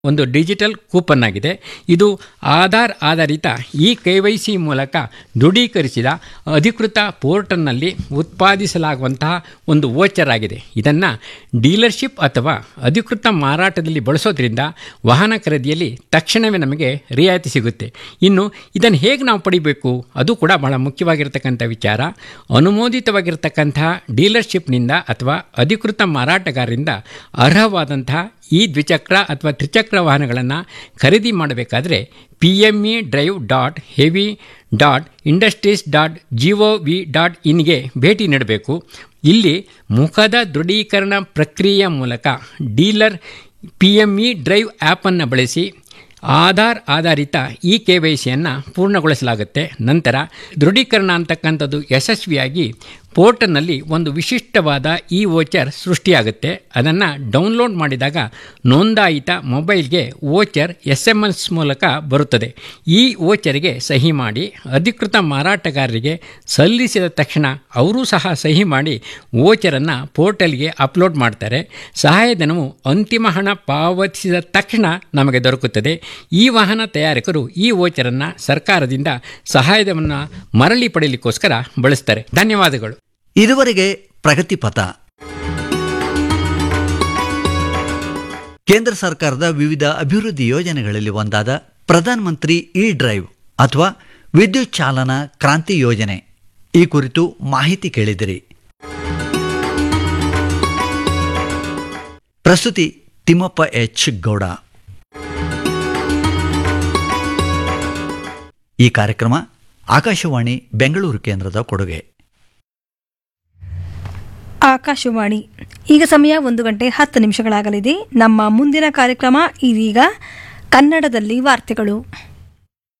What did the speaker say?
ಒಂದು digital coupon ಆಗಿದೆ ಇದು ಆಧಾರ್ ಆಧಾರಿತ ಇ ಕೆ ವೈ ಸಿ ಮೂಲಕ ದೃಢೀಕರಿಸಿದ ಅಧಿಕೃತ ಪೋರ್ಟಲ್ನಲ್ಲಿ ಉತ್ಪಾದಿಸಲಾಗುವಂತಹ ಒಂದು ವೋಚರ್ ಆಗಿದೆ ಇದನ್ನು ಡೀಲರ್ಶಿಪ್ ಅಥವಾ ಅಧಿಕೃತ ಮಾರಾಟದಲ್ಲಿ ಬಳಸೋದ್ರಿಂದ ವಾಹನ ಖರೀದಿಯಲ್ಲಿ ತಕ್ಷಣವೇ ನಮಗೆ ರಿಯಾಯಿತಿ ಸಿಗುತ್ತೆ ಇನ್ನು ಇದನ್ನು ಹೇಗೆ ನಾವು ಪಡಿಬೇಕು ಅದು ಕೂಡ ಬಹಳ ಮುಖ್ಯವಾಗಿರ್ತಕ್ಕಂಥ ವಿಚಾರ ಅನುಮೋದಿತವಾಗಿರ್ತಕ್ಕಂತಹ ಡೀಲರ್ಶಿಪ್ನಿಂದ ಅಥವಾ ಅಧಿಕೃತ ಮಾರಾಟಗಾರರಿಂದ ಅರ್ಹವಾದಂತಹ ಈ ದ್ವಿಚಕ್ರ ಅಥವಾ ತ್ರಿಚಕ್ರ ವಾಹನಗಳನ್ನು ಖರೀದಿ ಮಾಡಬೇಕಾದ್ರೆ P M E drive dot heavy dot industries dot G O V dot ಇನ್ಗೆ ಭೇಟಿ ನೀಡಬೇಕು ಇಲ್ಲಿ ಮುಖದ ದೃಢೀಕರಣ ಪ್ರಕ್ರಿಯೆಯ ಮೂಲಕ dealer P M E drive ಆ್ಯಪನ್ನು ಬಳಸಿ ಆಧಾರ್ ಆಧಾರಿತ ಇ ಕೆ ವೈ ಸಿಯನ್ನು ಪೂರ್ಣಗೊಳಿಸಲಾಗುತ್ತೆ ನಂತರ ದೃಢೀಕರಣ ಅಂತಕ್ಕಂಥದ್ದು ಯಶಸ್ವಿಯಾಗಿ ಪೋರ್ಟಲ್ನಲ್ಲಿ ಒಂದು ವಿಶಿಷ್ಟವಾದ ಇ ವೋಚರ್ ಸೃಷ್ಟಿಯಾಗುತ್ತೆ ಅದನ್ನು ಡೌನ್ಲೋಡ್ ಮಾಡಿದಾಗ ನೋಂದಾಯಿತ ಮೊಬೈಲ್ಗೆ ವೋಚರ್ ಎಸ್ ಎಮ್ ಎಸ್ ಮೂಲಕ ಬರುತ್ತದೆ ಈ ವೋಚರ್ಗೆ ಸಹಿ ಮಾಡಿ ಅಧಿಕೃತ ಮಾರಾಟಗಾರರಿಗೆ ಸಲ್ಲಿಸಿದ ತಕ್ಷಣ ಅವರೂ ಸಹ ಸಹಿ ಮಾಡಿ ವೋಚರನ್ನು ಪೋರ್ಟಲ್ಗೆ ಅಪ್ಲೋಡ್ ಮಾಡ್ತಾರೆ ಸಹಾಯಧನವು ಅಂತಿಮ ಹಣ ಪಾವತಿಸಿದ ತಕ್ಷಣ ನಮಗೆ ದೊರಕುತ್ತದೆ ಈ ವಾಹನ ತಯಾರಕರು ಈ ವೋಚರನ್ನು ಸರ್ಕಾರದಿಂದ ಸಹಾಯಧನವನ್ನು ಮರಳಿ ಪಡೆಯಲಿಕ್ಕೋಸ್ಕರ ಬಳಸ್ತಾರೆ ಧನ್ಯವಾದಗಳು ಇದುವರೆಗೆ ಪ್ರಗತಿ ಪಥ ಕೇಂದ್ರ ಸರ್ಕಾರದ ವಿವಿಧ ಅಭಿವೃದ್ಧಿ ಯೋಜನೆಗಳಲ್ಲಿ ಒಂದಾದ ಪ್ರಧಾನ ಮಂತ್ರಿ ಇ ಡ್ರೈವ್ ಅಥವಾ ವಿದ್ಯುತ್ ಚಾಲನಾ ಕ್ರಾಂತಿ ಯೋಜನೆ ಈ ಕುರಿತು ಮಾಹಿತಿ ಕೇಳಿದಿರಿ ಪ್ರಸ್ತುತಿ ತಿಮ್ಮಪ್ಪ ಎಚ್ ಗೌಡ ಈ ಕಾರ್ಯಕ್ರಮ ಆಕಾಶವಾಣಿ ಬೆಂಗಳೂರು ಕೇಂದ್ರದ ಕೊಡುಗೆ ಆಕಾಶವಾಣಿ ಈಗ ಸಮಯ ಒಂದು ಗಂಟೆ ಹತ್ತು ನಿಮಿಷಗಳಾಗಲಿದೆ ನಮ್ಮ ಮುಂದಿನ ಕಾರ್ಯಕ್ರಮ ಇದೀಗ ಕನ್ನಡದಲ್ಲಿ ವಾರ್ತೆಗಳು